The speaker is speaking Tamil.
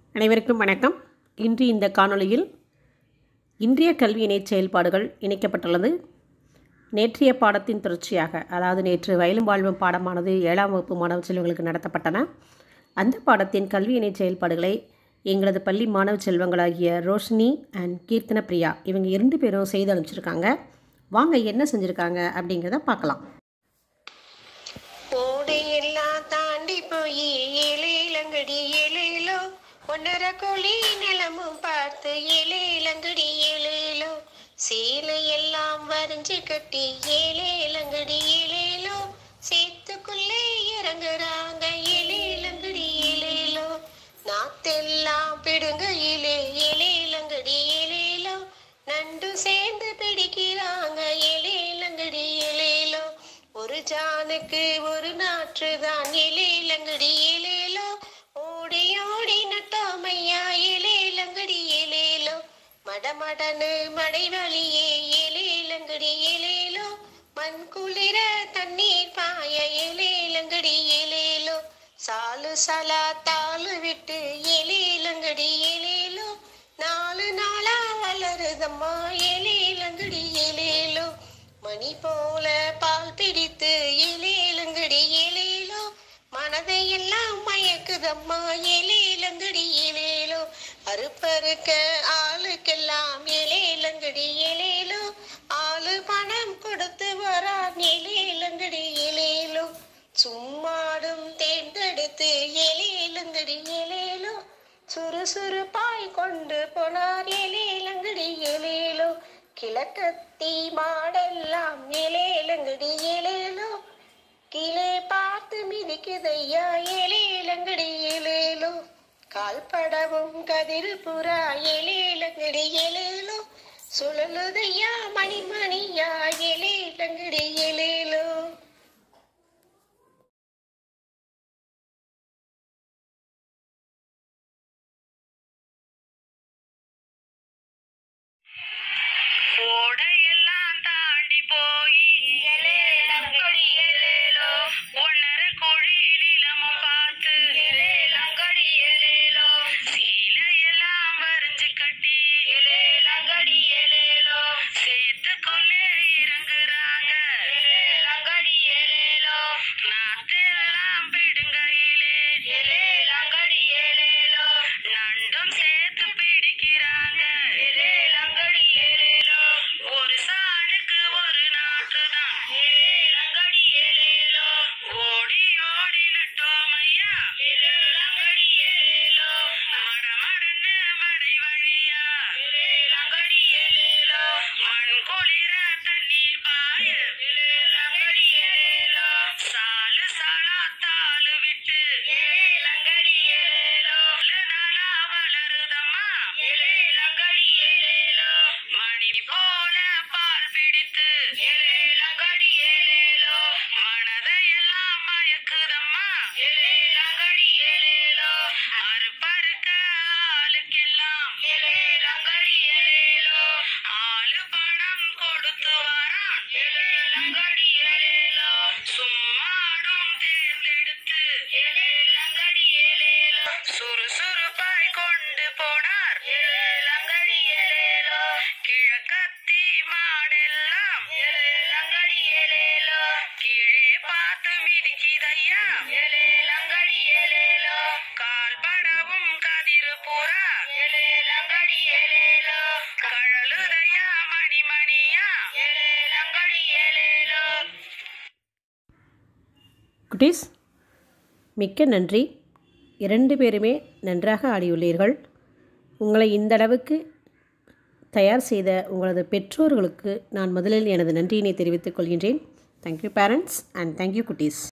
அனைவருக்கும் வணக்கம் இன்று இந்த காணொளியில் இன்றைய கல்வி இணை செயல்பாடுகள் இணைக்கப்பட்டுள்ளது நேற்றைய பாடத்தின் தொடர்ச்சியாக அதாவது நேற்று வயலும் வாழ்வும் பாடமானது ஏழாம் வகுப்பு மாணவ செல்வங்களுக்கு நடத்தப்பட்டன அந்த பாடத்தின் கல்வி இணை செயல்பாடுகளை எங்களது பள்ளி மாணவ செல்வங்களாகிய ரோஷினி அண்ட் கீர்த்தன பிரியா இவங்க இரண்டு பேரும் செய்து அனுப்பிச்சிருக்காங்க வாங்க என்ன செஞ்சுருக்காங்க அப்படிங்கிறத பார்க்கலாம் ஓடையெல்லாம் தாண்டி போய் ஏழேலங்கடி ஏழேலோ ஒன்னரை கோழி நிலமும் பார்த்து ஏழேலங்கடி ஏழேலோ சேலையெல்லாம் வரைஞ்சு கட்டி ஏழேலங்கடி ஏழேலோ சேத்துக்குள்ளே இறங்குறாங்க ஏழேலங்கடி ஏழேலோ நாத்தெல்லாம் பிடுங்கையிலே ஏழேலங்கடி ஏழேலோ நண்டு சேர்ந்து பிடிக்கிறாங்க ஏழேலங்கடி ஏழேலோ ஒரு ஜானுக்கு ஒரு நாற்று தான் ஏழேலங்கடி ஏழேலோ ஓடி ஓடி நட்டாமையா ஏழேலங்கடி ஏழேலோ மடமடனு மடை வழியே ஏழேலங்கடி ஏழேலோ மண் குளிர தண்ணீர் பாய ஏழேலங்கடி ஏழேலோ சாலு சலா தாளு விட்டு ஏழேலங்கடி ஏழேலோ நாலு நாளா வளருதம்மா ஏழேலங்கடி ஏழேலோ மணி போல பால் பிடித்து ஏழேலங்கடி ஏழேலோ மனதை எல்லாம் மயக்குதம்மா ஏழேலங்கடி ஏழேலோ அறுப்பறுக்க ஆளுக்கெல்லாம் ஏழேலங்கடி ஏழேலோ ஆளு பணம் கொடுத்து வரான் ஏழேலங்கடி ஏழேலோ சும்மாடும் தேர்ந்தெடுத்து ஏழேலங்கடி ஏழேலோ சுறுசுறுப்பாய் கொண்டு போனார் ஏழேலங்கடி ஏழேலோ கிழக்கத்தி மாடெல்லாம் ஏழேலங்கடி ஏழேலோ கீழே பார்த்து மிதிக்குதையா ஏழேலங்கடி ஏழேலோ கால்படவும் கதிர் புறா ஏழேலங்கடி ஏழேலோ சுழலுதையா மணிமணியா ஏழேலங்கடி ஏழேலோ ஓடையெல்லாம் தாண்டி போய் எலேலங்கடி எலேலோ ஒன்னரை குழி நிலமும் பார்த்து எலேலங்கடி எலேலோ சீலையெல்லாம் வரைஞ்சு கட்டி எலேலங்கடி எலேலோ சேத்துக்குள்ளே இறங்குறாங்க எலேலங்கடி எலேலோ நாத்தெல்லாம் பிடுங்கையிலே எலேலங்கடி எலேலோ நண்டும் சேர்த்து பிடிக்கிறாங்க எலேலங்கடி எலேலோ ஒரு சாணுக்கு ஒரு நாட்டு தான் ஏலங்கடி ஏலேலோ ஓடி ஓடி நட்டோம் ஐயா ஏலங்கடி ஏலேலோ மடமடன்னு மடை வழியா ஏலங்கடி ஏலேலோ மண் குளிர தண்ணீர் பாய ஏலங்கடி ஏலேலோ சாலு சாலா தாளு விட்டு ஏலங்கடி ஏலேலோ நாளா வளருதம்மா ஏலேலங்கடி ஏலேலோ மணி போல பால் பிடித்து ஏலேலங்கடி ஏலேலோ மனதையெல்லாம் மயக்குதம்மா ஏலேலங்கடி ஏலேலோ அறுப்பறுக்க ஆளுக்கெல்லாம் ஏலேலங்கடி ஏலேலோ ஆளு பணம் கொடுத்து வரான் ஏலேலங்கடி ஏலேலோ சும்மாடும் தேர்ந்தெடுத்து ஏலேலங்கடி ஏலேலோ சுறுசுறுப்பாய் கொண்டு போனார் ஏலேலங்கடி ஏலேலோ கிழக்கத்தி மாடெல்லாம் ஏலேலங்கடி ஏலேலோ கீழே பார்த்து மிதிக்குதையா ஏலேலங்கடி ஏலேலோ கால் படவும் கதிரு புறா ஏலேலங்கடி ஏலேலோ கழலுதையா மணிமணியா ஏலேலங்கடி ஏலேலோ குட்டீஸ் மிக்க நன்றி இரண்டு பேருமே நன்றாக ஆடியுள்ளீர்கள் உங்களை இந்த அளவுக்கு தயார் செய்த உங்களது பெற்றோர்களுக்கு நான் முதலில் எனது நன்றியினை தெரிவித்துக் கொள்கின்றேன் தேங்க்யூ பேரண்ட்ஸ் அண்ட் தேங்க்யூ குட்டீஸ்